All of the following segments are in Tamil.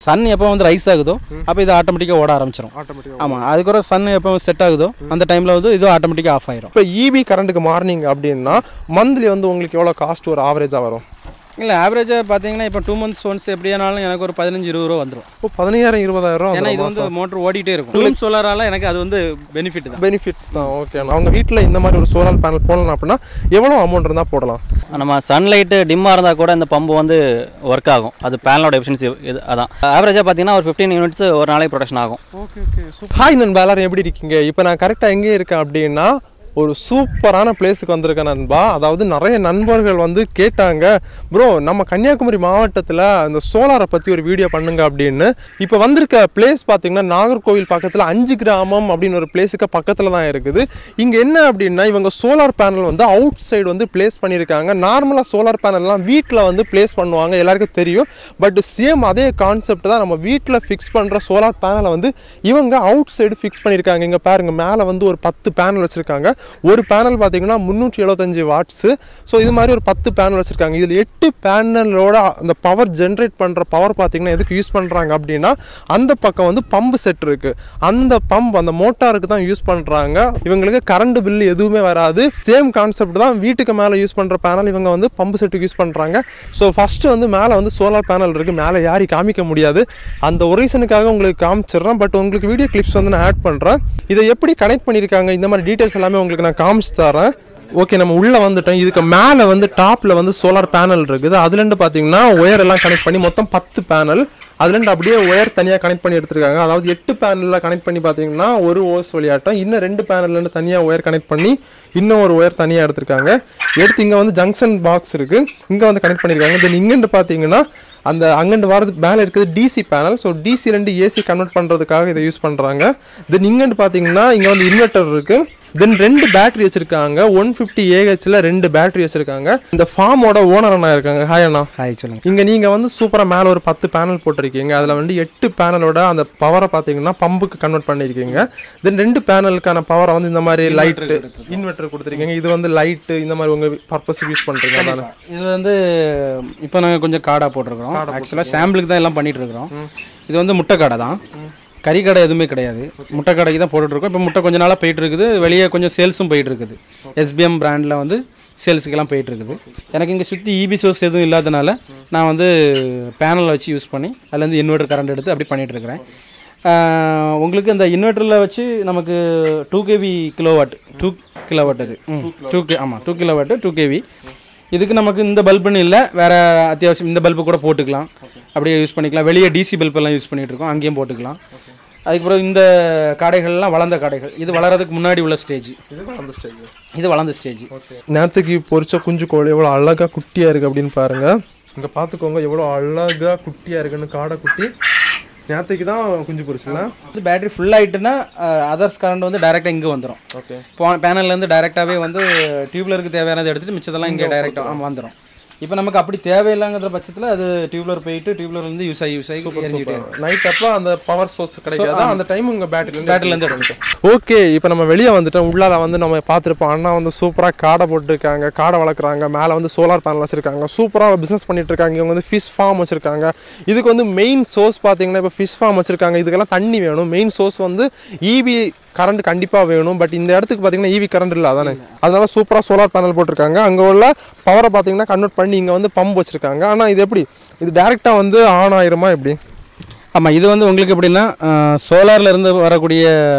சன் எப்போ வந்து ரைஸ் ஆகுதோ அப்போ இது ஆட்டோமேட்டிக்காக ஓட ஆரம்பிச்சிடும் ஆட்டோமேட்டிக்காக ஆமாம் அதுக்கப்புறம் சன் எப்போ செட் ஆகுதோ அந்த டைமில் வந்து இது ஆட்டோமேட்டிக்காக ஆஃப் ஆயிரும் இப்போ இபி கரண்ட்டுக்கு மாறினீங்க அப்படின்னா மந்த்லி வந்து உங்களுக்கு எவ்வளோ காஸ்ட் ஒரு ஆவரேஜாக வரும் இல்லை ஆவரேஜாக பார்த்தீங்கன்னா இப்போ டூ மந்த்ஸ் ஒன்ஸ் எப்படியானாலும் எனக்கு ஒரு பதினஞ்சு இருபது ரூபா வந்துடும் இப்போ பதினையாயிரம் இருபதாயிரம் ஏன்னா இது வந்து மோட்டர் ஓடிட்டே இருக்கும் ரூம் சோலாரால எனக்கு அது வந்து பெனிஃபிட் தான் பெனிஃபிட்ஸ் தான் ஓகே அவங்க வீட்டில் இந்த மாதிரி ஒரு சோலார் பேனல் போடலாம் அப்படின்னா எவ்வளோ அமௌண்ட் இருந்தால் போடலாம் நம்ம சன்லைட்டு டிம்மாக இருந்தால் கூட இந்த பம்பு வந்து ஒர்க் ஆகும் அது பேனலோட எஃபிஷியன்சி இது அதான் ஆவரேஜாக பார்த்தீங்கன்னா ஒரு ஃபிஃப்டீன் யூனிட்ஸ் ஒரு நாளைக்கு ப்ரொடக்ஷன் ஆகும் ஓகே ஓகே ஹாய் நண்பா எல்லாரும் எப்படி இருக்கீங்க இப்போ நான் கரெக்டாக எங்கே இருக்கேன் அப்படின்னா ஒரு சூப்பரான பிளேஸுக்கு வந்திருக்கேன் நண்பா அதாவது நிறைய நண்பர்கள் வந்து கேட்டாங்க ப்ரோ நம்ம கன்னியாகுமரி மாவட்டத்தில் அந்த சோலாரை பற்றி ஒரு வீடியோ பண்ணுங்க அப்படின்னு இப்போ வந்திருக்க பிளேஸ் பார்த்தீங்கன்னா நாகர்கோவில் பக்கத்தில் அஞ்சு கிராமம் அப்படின்னு ஒரு பிளேஸுக்கு பக்கத்தில் தான் இருக்குது இங்கே என்ன அப்படின்னா இவங்க சோலார் பேனல் வந்து அவுட் சைடு வந்து பிளேஸ் பண்ணியிருக்காங்க நார்மலாக சோலார் பேனல்லாம் வீட்டில் வந்து பிளேஸ் பண்ணுவாங்க எல்லாருக்கும் தெரியும் பட் சேம் அதே கான்செப்ட் தான் நம்ம வீட்டில் ஃபிக்ஸ் பண்ணுற சோலார் பேனலை வந்து இவங்க அவுட் சைடு ஃபிக்ஸ் பண்ணியிருக்காங்க இங்கே பாருங்க மேலே வந்து ஒரு பத்து பேனல் வச்சுருக்காங்க ஒரு பேனல் பார்த்தீங்கன்னா முந்நூற்றி எழுபத்தஞ்சு வாட்ஸு ஸோ இது மாதிரி ஒரு பத்து பேனல் வச்சுருக்காங்க இதில் எட்டு பேனலோட அந்த பவர் ஜென்ரேட் பண்ணுற பவர் பார்த்தீங்கன்னா எதுக்கு யூஸ் பண்ணுறாங்க அப்படின்னா அந்த பக்கம் வந்து பம்பு செட் இருக்குது அந்த பம்ப் அந்த மோட்டாருக்கு தான் யூஸ் பண்ணுறாங்க இவங்களுக்கு கரண்ட் பில் எதுவுமே வராது சேம் கான்செப்ட் தான் வீட்டுக்கு மேலே யூஸ் பண்ணுற பேனல் இவங்க வந்து பம்பு செட்டுக்கு யூஸ் பண்ணுறாங்க ஸோ ஃபஸ்ட்டு வந்து மேலே வந்து சோலார் பேனல் இருக்குது மேலே யாரையும் காமிக்க முடியாது அந்த ஒரு ரீசனுக்காக உங்களுக்கு காமிச்சிடுறேன் பட் உங்களுக்கு வீடியோ கிளிப்ஸ் வந்து நான் ஆட் பண்ணுறேன் இதை எப்படி கனெக்ட் பண்ணியிருக்காங்க இந்த மாதிரி டீட்டெயில்ஸ் எல்லாமே உங்களுக்கு நான் காமிச்சு தரேன் ஓகே நம்ம உள்ளே வந்துட்டோம் இதுக்கு மேலே வந்து டாப்பில் வந்து சோலார் பேனல் இருக்குது அதுலேருந்து பார்த்தீங்கன்னா ஒயர் எல்லாம் கனெக்ட் பண்ணி மொத்தம் பத்து பேனல் அதுலேருந்து அப்படியே ஒயர் தனியாக கனெக்ட் பண்ணி எடுத்திருக்காங்க அதாவது எட்டு பேனலில் கனெக்ட் பண்ணி பார்த்தீங்கன்னா ஒரு ஓஸ் வழியாட்டம் இன்னும் ரெண்டு பேனல்லேருந்து தனியாக ஒயர் கனெக்ட் பண்ணி இன்னும் ஒரு ஒயர் தனியாக எடுத்திருக்காங்க எடுத்து இங்கே வந்து ஜங்ஷன் பாக்ஸ் இருக்குது இங்கே வந்து கனெக்ட் பண்ணியிருக்காங்க தென் இங்கேருந்து பார்த்தீங்கன்னா அந்த அங்கேருந்து வரது மேலே இருக்குது டிசி பேனல் ஸோ டிசிலேருந்து ஏசி கன்வெர்ட் பண்ணுறதுக்காக இதை யூஸ் பண்ணுறாங்க தென் இங்கேருந்து பார்த்தீங்கன்னா இங்கே வந்து இன்வெர்ட்டர் இருக்குது தென் ரெண்டு பேட்டரி வச்சிருக்காங்க ஒன் ஃபிஃப்டி ஏஹெச்ல ரெண்டு பேட்டரி வச்சிருக்காங்க இந்த ஃபார்மோட ஓனர் அண்ணா இருக்காங்க ஹாய் அண்ணா ஹாய் சொல்லுங்க இங்க நீங்க வந்து சூப்பரா மேல ஒரு பத்து பேனல் போட்டிருக்கீங்க அதுல வந்து எட்டு பேனலோட அந்த பவரை பாத்தீங்கன்னா பம்புக்கு கன்வெர்ட் பண்ணிருக்கீங்க தென் ரெண்டு பேனலுக்கான பவரை வந்து இந்த மாதிரி லைட்டு இன்வெர்டர் கொடுத்துருக்கீங்க இது வந்து லைட்டு இந்த மாதிரி உங்க பர்பஸ் யூஸ் பண்றீங்க அதனால இது வந்து இப்போ நாங்கள் கொஞ்சம் காடாக போட்டிருக்கிறோம் ஆக்சுவலாக சாம்பிளுக்கு தான் எல்லாம் பண்ணிட்டு இருக்கிறோம் இது வந்து முட்டை காடை தான் கறி கடை எதுவுமே கிடையாது முட்டை கடைக்கு தான் போட்டுட்டு இருக்கோம் இப்போ முட்டை கொஞ்ச நாளாக போயிட்டு இருக்குது வெளியே கொஞ்சம் சேல்ஸும் போயிட்டு இருக்குது எஸ்பிஎம் பிராண்டில் வந்து சேல்ஸுக்கெல்லாம் போயிட்டு இருக்குது எனக்கு இங்கே சுற்றி இபி சோர்ஸ் எதுவும் இல்லாதனால நான் வந்து பேனலை வச்சு யூஸ் பண்ணி அதுலேருந்து இன்வெர்டர் கரண்ட் எடுத்து அப்படி பண்ணிட்டு இருக்கிறேன் ஆஹ் உங்களுக்கு இந்த இன்வெர்ட்டரில் வச்சு நமக்கு two KV kilowatt two kilowatt அது டூ கே ஆமாம் டூ கிலோவாட்டு டூ கேவி இதுக்கு நமக்கு இந்த பல்புன்னு இல்லை வேறு அத்தியாவசியம் இந்த பல்பு கூட போட்டுக்கலாம் அப்படியே யூஸ் பண்ணிக்கலாம் வெளியே டிசி பல்ப் எல்லாம் யூஸ் பண்ணிட்டு இருக்கோம் அங்கேயும் போட்டுக்கலாம் அதுக்கப்புறம் இந்த காடைகள்லாம் வளர்ந்த காடைகள் இது வளர்றதுக்கு முன்னாடி உள்ள ஸ்டேஜ் அந்த ஸ்டேஜ் இது வளர்ந்த ஸ்டேஜ் நேற்றுக்கு பொரிச்ச குஞ்சு கோழி எவ்வளோ அழகாக குட்டியாக இருக்குது அப்படின்னு பாருங்க இங்கே பார்த்துக்கோங்க எவ்வளோ அழகாக குட்டியாக இருக்குன்னு காடை குட்டி நேற்றுக்கு தான் குஞ்சு பொரிச்சுல வந்து பேட்டரி ஃபுல் ஆகிட்டுன்னா அதர்ஸ் கரண்ட் வந்து டைரெக்டாக இங்கே வந்துடும் ஓகே பேனல்லேருந்து டைரெக்டாகவே வந்து டியூப்லருக்கு தேவையானதை எடுத்துட்டு மிச்சதெல்லாம் இங்கே டைரெக்டாக வந்துடும் இப்போ நமக்கு அப்படி தேவையில்லைங்கிற பட்சத்தில் அது டியூப்லர் போயிட்டு டியூப்லர்லேருந்து யூஸ் ஆகி யூஸ் ஆகி எரிஞ்சுக்கிட்டே இருக்கும் நைட் அப்போ அந்த பவர் சோர்ஸ் கிடைக்காது அந்த டைம் உங்கள் பேட்டரிலேருந்து பேட்டரிலேருந்து எடுத்துட்டோம் ஓகே இப்போ நம்ம வெளியே வந்துட்டோம் உள்ளால வந்து நம்ம பார்த்துருப்போம் அண்ணா வந்து சூப்பராக காடை போட்டிருக்காங்க காடை வளர்க்குறாங்க மேலே வந்து சோலார் பேனல் வச்சிருக்காங்க சூப்பராக பிஸ்னஸ் பண்ணிட்டு இருக்காங்க இவங்க வந்து ஃபிஷ் ஃபார்ம் வச்சிருக்காங்க இதுக்கு வந்து மெயின் சோர்ஸ் பார்த்தீங்கன்னா இப்போ ஃபிஷ் ஃபார்ம் வச்சிருக்காங்க இதுக்கெல்லாம் தண்ணி வேணும் மெயின் சோர்ஸ் வந்து இபி கரண்ட் கண்டிப்பாக வேணும் பட் இந்த இடத்துக்கு பார்த்தீங்கன்னா ஈவி கரண்ட் இல்லை அதானே அதனால சூப்பராக சோலார் பேனல் போட்டிருக்காங்க அங்கே உள்ள பவரை பார்த்தீங்கன்னா கன்வெர்ட் பண்ணி இங்கே வந்து பம்ப் வச்சிருக்காங்க ஆனால் இது எப்படி இது டேரெக்டாக வந்து ஆன் ஆயிருமா எப்படி ஆமாம் இது வந்து உங்களுக்கு எப்படின்னா சோலாரில் இருந்து வரக்கூடிய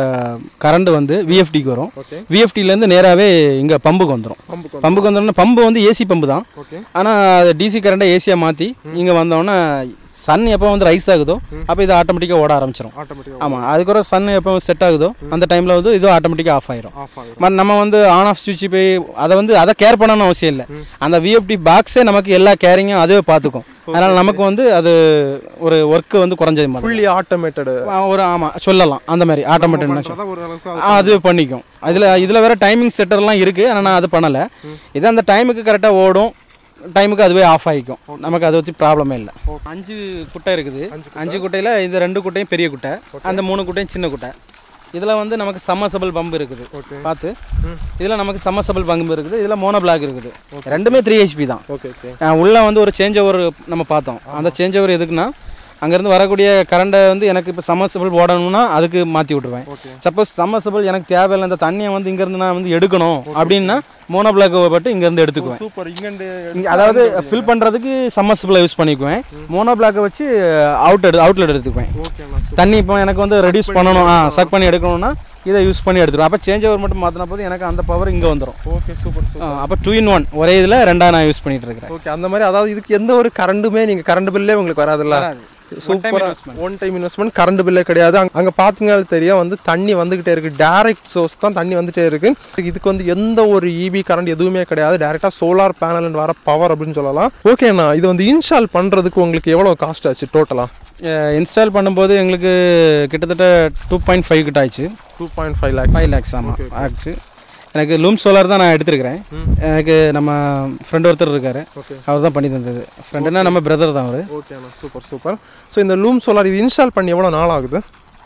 கரண்ட் வந்து விஎஃப்டிக்கு வரும் Okay. விஎஃப்டிலேருந்து நேராகவே இங்கே பம்புக்கு வந்துடும் பம்புக்கு பம்புக்கு வந்தோடனே பம்பு வந்து ஏசி பம்பு தான் ஓகே ஆனால் அது டிசி கரண்ட்டை ஏசியாக மாற்றி இங்கே வந்தோடனே சன் எப்போ வந்து ரைஸ் ஆகுதோ அப்போ இது ஆட்டோமேட்டிக்காக ஓட ஆரம்பிச்சிடும் ஆட்டோமேட்டிக்காக ஆமாம் அதுக்கப்புறம் சன் எப்போ செட் ஆகுதோ அந்த டைமில் வந்து இது ஆட்டோமேட்டிக்காக ஆஃப் ஆயிரும் ஆஃப் ஆகும் ம- நம்ம வந்து ஆன் ஆஃப் சுவிட்ச் போய் அதை வந்து அதை கேர் பண்ணணும்னு அவசியம் இல்லை அந்த விஎஃப்டி பாக்ஸே நமக்கு எல்லா கேரிங்கும் அதுவே பார்த்துக்கும் அதனால் நமக்கு வந்து அது ஒரு ஒர்க்கு வந்து குறைஞ்சது மாதிரி ஃபுல்லி ஆட்டோமேட்டடு ஒரு ஆமாம் சொல்லலாம் அந்த மாதிரி ஆட்டோமேட்டிக் அதான் ஒரு அளவுக்கு அது பண்ணிக்கும் இதில் இதில் வேற டைமிங் செட்டர்லாம் இருக்குது ஆனால் நான் அது பண்ணலை இது அந்த டைமுக்கு கரெக்டாக ஓடும் டைமுக்கு அதுவே ஆஃப் ஆகிக்கும் நமக்கு அதை வச்சு ப்ராப்ளமே இல்லை அஞ்சு குட்டை இருக்குது அஞ்சு குட்டையில் இது ரெண்டு குட்டையும் பெரிய குட்டை அந்த மூணு குட்டையும் சின்ன குட்டை இதில் வந்து நமக்கு சம்மர்சபிள் பம்பு இருக்குது பார்த்து இதில் நமக்கு சம்மர்சபிள் பம்பு இருக்குது இதில் மோனோ பிளாக் இருக்குது ரெண்டுமே த்ரீ ஹெச்பி தான் ஓகே ஓகே அஹ் உள்ள வந்து ஒரு சேஞ்ச் ஓவர் நம்ம பார்த்தோம் அந்த சேஞ்ச் ஓவர் எதுக்குன்னா அங்கேருந்து வரக்கூடிய கரண்டை வந்து எனக்கு இப்போ சம்மர்சபிள் போடணும்னா அதுக்கு மாற்றி விட்ருவேன் சப்போஸ் சம்மர்சபிள் எனக்கு தேவையில்லை இந்த தண்ணியை வந்து இங்கேருந்து நான் வந்து எடுக்கணும் அப்படின்னா மோனோ பிளாக் பட்டு இங்கேருந்து எடுத்துக்குவேன் சூப்பர் இங்கண்டு இங்க அதாவது ஃபில் பண்ணுறதுக்கு சம்மர்சபிளை யூஸ் பண்ணிக்குவேன் மோனோ பிளாக்கை வச்சு அவுட் எடு அவுட்லெட் எடுத்துக்குவேன் ஓகேண்ணா தண்ணி இப்போ எனக்கு வந்து ரெடியூஸ் பண்ணணும் ஆ சக் பண்ணி எடுக்கணும்னா இதை யூஸ் பண்ணி எடுத்துருவேன் அப்போ சேஞ்ச் ஓவர் மட்டும் மாற்றின போது எனக்கு அந்த பவர் இங்கே வந்துடும் ஓகே சூப்பர் சூப்பர் அப்போ டூ இன் ஒன் ஒரே இதில் ரெண்டா நான் யூஸ் பண்ணிட்டு இருக்கிறேன் ஓகே அந்த மாதிரி அதாவது இதுக்கு எந்த ஒரு கரண்டுமே நீங்க கரண்ட் பில்லே உங்களுக்கு வராதுல்ல வராது. One time super investment. One time investment current பில்லே கிடையாது அங்க- அங்க பாத்தீங்கன்னா தெரியும் வந்து தண்ணி வந்துகிட்டே இருக்கு டைரக்ட் சோர்ஸ் தான் தண்ணி வந்துட்டே இருக்கு இதுக்கு வந்து எந்த ஒரு இபி கரண்ட் எதுவுமே கிடையாது டைரக்டா சோலார் பேனல் வர பவர் அப்படின்னு சொல்லலாம் ஓகேண்ணா இது வந்து இன்ஸ்டால் பண்றதுக்கு உங்களுக்கு எவ்வளவு காஸ்ட் ஆச்சு டோட்டலா இன்ஸ்டால் பண்ணும்போது எங்களுக்கு கிட்டத்தட்ட டூ பாயிண்ட் ஃபைவ் கிட்ட ஆச்சு two point five lakhs five lakhs ஆமாம் ஆச்சு எனக்கு லூம் சோலார் தான் நான் எடுத்திருக்கிறேன் எனக்கு நம்ம ஃப்ரெண்ட் ஒருத்தர் இருக்காரு Okay. அவர் தான் பண்ணி தந்தது ஃப்ரெண்டுனா நம்ம பிரதர் தான் அவர் ஓகேண்ணா சூப்பர் சூப்பர் ஸோ இந்த லூம் சோலார் இது இன்ஸ்டால் பண்ணி எவ்வளோ நாள் ஆகுது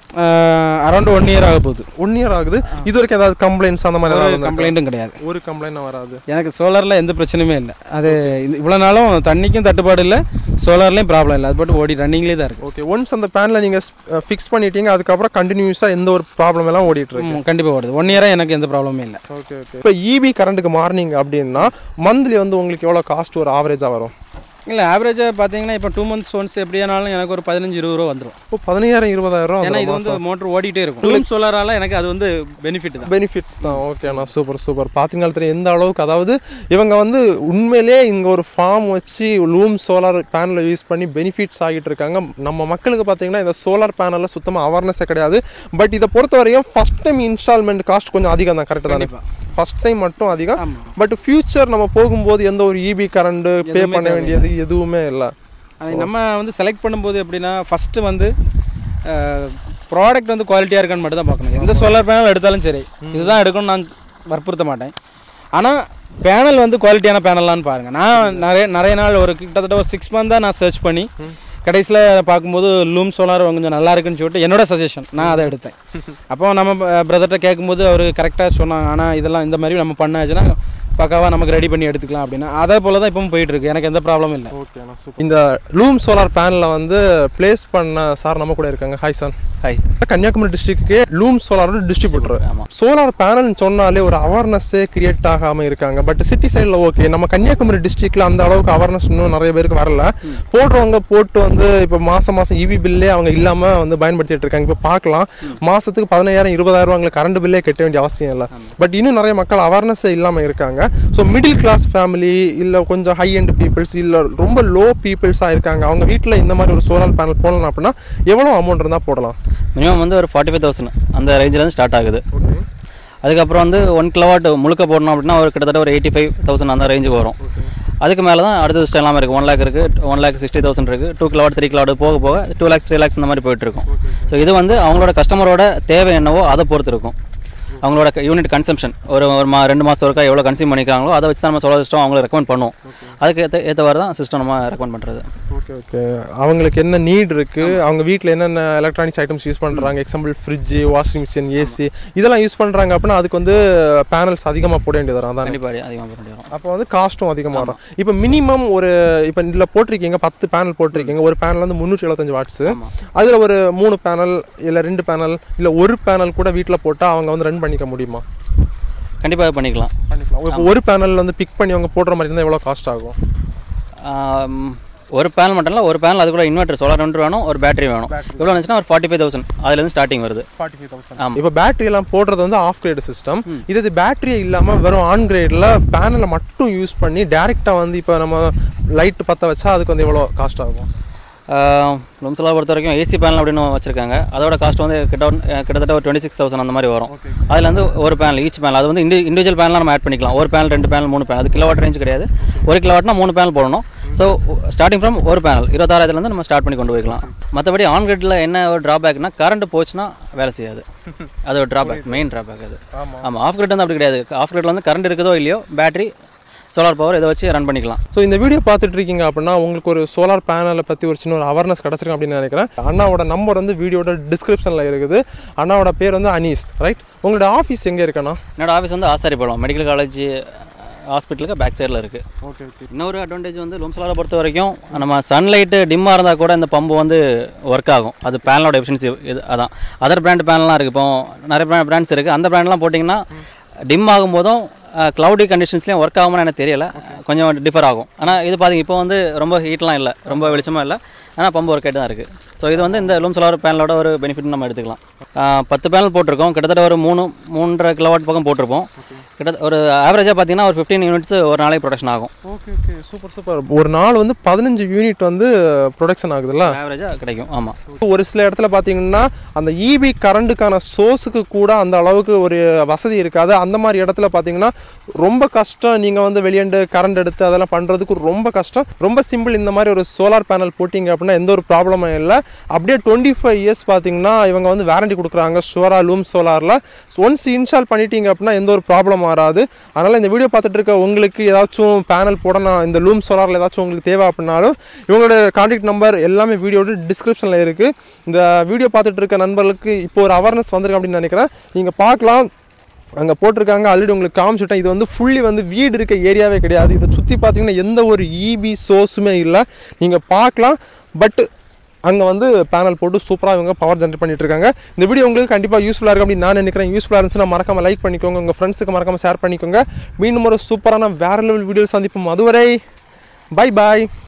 அரௌண்ட் ஒன் இயர் ஆக போகுது ஒன் இயர் ஆகுது இது வரைக்கும் ஏதாவது கம்ப்ளைண்ட்ஸ் அந்த மாதிரி ஒரு ஏதாவது வந்திருக்கா? கம்ப்ளைண்ட்டும் கிடையாது ஒரு கம்ப்ளைண்ட் வராது எனக்கு சோலாரில் எந்த பிரச்சனையுமே இல்லை அது இவ்வளோ நாளும் தண்ணிக்கும் தட்டுப்பாடு இல்லை சோலார்லேயும் ப்ராப்ளம் இல்லை அது பாட்டு ஓடி ரன்னிங்லேயே தான் இருக்குது ஓகே ஒன்ஸ் அந்த பேனில் நீங்கள் ஃபிக்ஸ் பண்ணிட்டீங்க அதுக்கப்புறம் கண்டினியூஸாக எந்த ஒரு ப்ராப்ளம் எல்லாம் ஓடிட்டு இருக்கு கண்டிப்பாக ஓடுது ஒன் இயராக எனக்கு எந்த ப்ராப்ளமே இல்லை ஓகே ஓகே இப்போ இபி கரண்ட்டுக்கு மாறினீங்க அப்படின்னா மந்த்லி வந்து உங்களுக்கு எவ்வளோ காஸ்ட் ஒரு ஆவரேஜாக வரும் இல்லை ஆவரேஜாக பார்த்தீங்கன்னா இப்போ டூ மந்த்ஸ் ஒன்ஸ் எப்படியானாலும் எனக்கு ஒரு பதினஞ்சு இருபது ரூபா வந்துடும் இப்போ பதினையாயிரம் இருபதாயிரம் ஏன்னா இது வந்து மோட்டர் ஓடிட்டே இருக்கும் லூம் சோலாரால எனக்கு அது வந்து பெனிஃபிட் தான் பெனிஃபிட்ஸ் தான் ஓகேண்ணா சூப்பர் சூப்பர் பார்த்தீங்கன்னா தெரியும் எந்த அளவுக்கு அதாவது இவங்க வந்து உண்மையிலே இங்கே ஒரு ஃபார்ம் வச்சு லூம் சோலார் பேனலை யூஸ் பண்ணி பெனிஃபிட்ஸ் ஆகிட்டு இருக்காங்க நம்ம மக்களுக்கு பார்த்தீங்கன்னா இந்த சோலார் பேனலில் சுத்தமாக அவேர்னஸே கிடையாது பட் இதை பொறுத்த வரையும் ஃபஸ்ட் டைம் இன்ஸ்டால்மெண்ட் காஸ்ட் கொஞ்சம் அதிகம் தான் கரெக்டாக தானே ஃபர்ஸ்ட் டைம் மட்டும் அதிகம் ஆமா. பட் ஃபியூச்சர் நம்ம போகும்போது எந்த ஒரு இபி கரண்ட் பே பண்ண வேண்டியது எதுவுமே இல்லை அது நம்ம வந்து செலக்ட் பண்ணும்போது எப்படின்னா ஃபஸ்ட்டு வந்து ப்ராடக்ட் வந்து குவாலிட்டியாக இருக்கான்னு மட்டும் தான் பார்க்கணும் எந்த சோலார் பேனல் எடுத்தாலும் சரி இதுதான் எடுக்கணும்னு நான் வற்புறுத்த மாட்டேன் ஆனால் பேனல் வந்து குவாலிட்டியான பேனலான்னு பாருங்கள் நான் நிறைய நிறைய நாள் ஒரு கிட்டத்தட்ட ஒரு சிக்ஸ் மந்தாக நான் சர்ச் பண்ணி கடைசியில் பார்க்கும்போது லூம் சோலார் கொஞ்சம் நல்லா இருக்குன்னு சொல்லிட்டு என்னோட சஜஷன் நான் அதை எடுத்தேன் அப்போ நம்ம பிரதர்கிட்ட கேட்கும்போது அவர் கரெக்டாக சொன்னாங்க ஆனால் இதெல்லாம் இந்த மாதிரி நம்ம பண்ணாச்சுன்னா பக்காவாக நமக்கு ரெடி பண்ணி எடுத்துக்கலாம் அப்படின்னா அதே போல் தான் இப்பவும் போயிட்டு இருக்கு எனக்கு எந்த ப்ராப்ளமும் இல்லை ஓகேண்ணா சூப்பர் இந்த லூம் சோலார் பேனலை வந்து பிளேஸ் பண்ண சார் நம்ம கூட இருக்காங்க ஹாய் சார் ஹாய் கன்னியாகுமரி டிஸ்ட்ரிக்ட்க்கு லூம் சோலாரோட டிஸ்ட்ரிபியூட்டர் ஆமாம் சோலார் பேனல்னு சொன்னாலே ஒரு அவேர்னஸ்ஸே கிரியேட் ஆகாம இருக்காங்க பட் சிட்டி சைடில் ஓகே நம்ம கன்னியாகுமரி டிஸ்ட்ரிக்ட்ல அந்த அளவுக்கு அவேர்னஸ் இன்னும் நிறைய பேருக்கு வரல போடுறவங்க போட்டு வந்து இப்போ மாசம் மாசம் இவி பில்லே அவங்க இல்லாம வந்து பயன்படுத்திட்டு இருக்காங்க இப்போ பார்க்கலாம் மாசத்துக்கு பதினாயிரம் இருபதாயிரம் அவங்களுக்கு கரண்ட் பில்லே கட்ட வேண்டிய அவசியம் இல்லை பட் இன்னும் நிறைய மக்கள் அவேர்னஸே இல்லாம இருக்காங்க ஸோ மிடில் கிளாஸ் ஃபேமிலி இல்லை கொஞ்சம் ஹை எண்ட் பீப்புள்ஸ் இல்லை ரொம்ப லோ பீப்புள்ஸாக இருக்காங்க அவங்க வீட்டில் இந்த மாதிரி ஒரு சோலார் பேனல் போடலாம் அப்படின்னா எவ்வளோ அமௌண்ட் இருந்தால் போடலாம் மினிமம் வந்து ஒரு ஃபார்ட்டி ஃபைவ் தௌசண்ட் அந்த ரேஞ்சிலேருந்து ஸ்டார்ட் ஆகுது அதுக்கப்புறம் வந்து ஒன் கிலோவாட் முழுக்க போடணும் அப்படின்னா ஒரு கிட்டத்தட்ட ஒரு எயிட்டி ஃபைவ் தௌசண்ட் அந்த ரேஞ்சுக்கு வரும் அதுக்கு மேலே தான் அடுத்த சிஸ்டம் எல்லாமே இருக்குது ஒன் லேக் இருக்குது ஒன் லேக் சிக்ஸ்டி தௌசண்ட் இருக்குது டூ கிலோவாட் த்ரீ கிலோவாட் போக போக டூ லேக்ஸ் த்ரீ லேக்ஸ் இந்த மாதிரி போயிட்டு இருக்கும் ஸோ இது வந்து அவங்களோட கஸ்டமரோட தேவை என்னவோ அதை பொறுத்து இருக்கும் அவங்களோட யூனிட் கன்சம்ஷன் ஒரு ஒரு மா ரெண்டு மாதம் ஒருக்கா எவ்வளோ கன்சியூம் பண்ணிக்கிறாங்களோ அதை வச்சு தான் நம்ம சோலார் சிஸ்டம் அவங்களுக்கு ரெக்கமெண்ட் பண்ணுவோம் அதுக்கு ஏற்ற ஏற்றவாறு தான் சிஸ்டம் நம்ம ரெக்கமெண்ட் பண்ணுறது ஓகே ஓகே அவங்களுக்கு என்ன நீட் இருக்கு அவங்க வீட்டில் என்னென்ன எலக்ட்ரானிக்ஸ் ஐட்டம்ஸ் யூஸ் பண்ணுறாங்க example fridge washing machine AC இதெல்லாம் யூஸ் பண்ணுறாங்க அப்படின்னா அதுக்கு வந்து பேனல்ஸ் அதிகமாக போட வேண்டியது வரும் அதான் கண்டிப்பாக அதிகமாக பண்ண முடியும் அப்போ வந்து காஸ்ட்டும் அதிகமாக வரும் இப்போ மினிமம் ஒரு இப்போ இதில் போட்டிருக்கீங்க பத்து பேனல் போட்டிருக்கீங்க ஒரு பேனல் வந்து முந்நூற்றி எழுபத்தஞ்சு வாட்ஸு அதில் ஒரு மூணு பேனல் இல்லை ரெண்டு பேனல் இல்லை ஒரு பேனல் கூட வீட்டில் போட்டால் அவங்க வந்து ரன் பண்ணிக்க முடியுமா கண்டிப்பாக பண்ணிக்கலாம் பண்ணிக்கலாம் இப்போ ஒரு பேனல் வந்து பிக் பண்ணி அவங்க போடுற மாதிரி இருந்தால் எவ்வளோ காஸ்ட் ஆகும் ஆம், ஒரு பேனல் மட்டும் இல்லை ஒரு பேனல் அது கூட இன்வெர்டர் சோலார் இன்வெர்டர் வேணும் ஒரு பேட்டரி வேணும் எவ்வளோ இருந்துச்சுன்னா ஒரு ஃபார்ட்டி ஃபைவ் தௌசண்ட் அதுலேருந்து ஸ்டார்டிங் வருது ஃபார்ட்டி ஃபைவ் தௌசண்ட் ஆமாம் இப்போ பேட்டரி எல்லாம் போடுறது வந்து ஆஃப் கிரேட் சிஸ்டம் இது இது பேட்டரியே இல்லாமல் வெறும் ஆன் கிரேடில் பேனலை மட்டும் யூஸ் பண்ணி டேரெக்டாக வந்து இப்போ நம்ம லைட் பற்ற வச்சா அதுக்கு வந்து எவ்வளோ காஸ்ட் ஆகும் ரூம்ஸ்லாம் பொறுத்த வரைக்கும் ஏசி பேனல் அப்படின்னு வச்சிருக்காங்க அதோட காஸ்ட் வந்து கிட்ட கிட்டத்தட்ட ஒரு டுவெண்ட்டி சிக்ஸ் தௌசண்ட் அந்த மாதிரி வரும் அதில் வந்து ஒரு பேனல் ஈச் பேனல் அது வந்து இண்டி இண்டிவிஜுவல் பேனலாக நம்ம ஆட் பண்ணிக்கலாம் ஒரு பேனல் ரெண்டு பேனல் மூணு பேனல் அது கிலோவாட் ரேஞ்ச் கிடையாது ஒரு கிலோவாட்னா மூணு பேனல் போடணும் ஸோ ஸ்டார்டிங் ஃப்ரம் ஒரு பேனல் இருபத்தாறாயிரத்துலேருந்து நம்ம ஸ்டார்ட் பண்ணி கொண்டு போய்க்கலாம் மற்றபடி ஆன் கிரிட்டில் என்ன ஒரு ட்ராபேக்னா கரண்ட் போச்சுன்னா வேலை செய்யாது அது ஒரு ட்ராபேக் மெயின் ட்ராபேக் அது ஆமாம் ஆஃப் கிரிட் வந்து அப்படி கிடையாது ஆஃப் கிரிட்டில் வந்து கரண்ட் இருக்குதோ இல்லையோ பேட்டரி சோலார் பவர் இதை வச்சு ரன் பண்ணிக்கலாம் ஸோ இந்த வீடியோ பார்த்துட்டு இருக்கீங்க அப்படின்னா உங்களுக்கு ஒரு சோலார் பேனலை பற்றி ஒரு சின்ன ஒரு அவேர்னஸ் கிடச்சிருக்கும் அப்படின்னு நினைக்கிறேன் அண்ணாவோட நம்பர் வந்து வீடியோட டிஸ்கிரிப்ஷனில் இருக்குது அண்ணாவோட பேர் வந்து அனீஸ் ரைட் உங்களோட ஆஃபீஸ் எங்கே இருக்குண்ணா என்னோட ஆஃபீஸ் வந்து ஆசாரிப்பழம் மெடிக்கல் காலேஜ் ஹாஸ்பிட்டலுக்கு பேக் சைடில் இருக்குது ஓகே ஓகே இன்னொரு அட்வான்டேஜ் வந்து லூம் சோலாரை பொறுத்த வரைக்கும் நம்ம சன்லைட்டு டிம்மாக இருந்தால் கூட இந்த பம்பு வந்து ஒர்க் ஆகும் அது பேனலோட எஃபிஷியன்சி இது அதான் அதர் பிராண்ட் பேனல்லாம் இருக்குது இப்போ நிறைய பிராண்ட்ஸ் இருக்குது அந்த பிராண்ட்லாம் போட்டிங்கன்னா டிம் ஆகும்போதும் க்ளவுடி கண்டிஷன்ஸ்லேயும் ஒர்க் ஆகும்னு எனக்கு தெரியல கொஞ்சம் டிஃபர் ஆகும் ஆனால் இது பார்த்தீங்க இப்போ வந்து ரொம்ப ஹீட்லாம் இல்லை ரொம்ப வெளிச்சமாக இல்லை ஆனால் பம்பு ஒர்க் ஆகிட்டு தான் இருக்குது ஸோ இது வந்து இந்த லூம் சோலார் பேனலோட ஒரு பெனிஃபிட் நம்ம எடுத்துக்கலாம் ஆஹ் பத்து பேனல் போட்டிருக்கோம் கிட்டத்தட்ட ஒரு மூணு மூன்றரை கிலோவாட் பக்கம் போட்டிருப்போம் கிட்ட ஒரு ஆவரேஜாக பார்த்தீங்கன்னா ஒரு ஃபிஃப்டீன் யூனிட்ஸ் ஒரு நாளைக்கு ப்ரொடக்ஷன் ஆகும் ஓகே ஓகே சூப்பர் சூப்பர் ஒரு நாள் வந்து பதினஞ்சு யூனிட் வந்து ப்ரொடக்ஷன் ஆகுதுல்ல ஆவரேஜாக கிடைக்கும் ஆமாம் ஒரு சில இடத்துல பார்த்தீங்கன்னா அந்த இபி கரண்ட்டுக்கான சோர்ஸுக்கு கூட அந்த அளவுக்கு ஒரு வசதி இருக்காது அந்த மாதிரி இடத்துல பார்த்தீங்கன்னா ரொம்ப கஷ்டம் நீங்கள் வந்து வெளியண்டு கரண்ட் எடுத்து அதெல்லாம் பண்ணுறதுக்கு ரொம்ப கஷ்டம் ரொம்ப சிம்பிள் இந்த மாதிரி ஒரு சோலார் பேனல் போட்டிங்க அப்படின்னா எந்த ஒரு ப்ராப்ளமும் இல்லை அப்படியே டுவெண்ட்டி ஃபைவ் இயர்ஸ் பார்த்தீங்கன்னா இவங்க வந்து வாரண்டி கொடுக்குறாங்க ஷோரா லூம் சோலாரில் ஒன்ஸ் இன்ஸ்டால் பண்ணிட்டீங்க அப்படின்னா எந்த ஒரு ப்ராப்ளம் வராது அதனால் இந்த வீடியோ பார்த்துட்டு இருக்க உங்களுக்கு ஏதாச்சும் பேனல் போடணும் இந்த லூம் சோலாரில் ஏதாச்சும் உங்களுக்கு தேவை அப்படின்னாலும் இவங்களோட கான்டாக்ட் நம்பர் எல்லாமே வீடியோட டிஸ்கிரிப்ஷனில் இருக்குது இந்த வீடியோ பார்த்துட்டு இருக்க நண்பர்களுக்கு இப்போ ஒரு அவேர்னஸ் வந்திருக்கு அப்படின்னு நினைக்கிறேன் நீங்கள் பார்க்கலாம் அங்கே போட்டிருக்காங்க ஆல்ரெடி உங்களுக்கு காமிச்சிட்டேன் இது வந்து ஃபுல்லி வந்து வீடு இருக்க ஏரியாவே கிடையாது இதை சுற்றி பார்த்தீங்கன்னா எந்த ஒரு இபி சோர்ஸுமே இல்லை நீங்கள் பார்க்கலாம் பட் அங்கே வந்து பேனல் போட்டு சூப்பராக இவங்க பவர் ஜென்ரேட் பண்ணிட்டு இருக்காங்க இந்த வீடியோ உங்களுக்கு கண்டிப்பாக யூஸ்ஃபுல்லாக இருக்கும் அப்படின்னு நான் நினைக்கிறேன் யூஸ்ஃபுல்லாக இருந்துச்சுன்னா மறக்காம லைக் பண்ணிக்கோங்க உங்கள் ஃப்ரெண்ட்ஸுக்கு மறக்காம ஷேர் பண்ணிக்கோங்க மீண்டும் ஒரு சூப்பரான வேற லெவல் வீடியோ சந்திப்போம் அதுவரை பை பாய்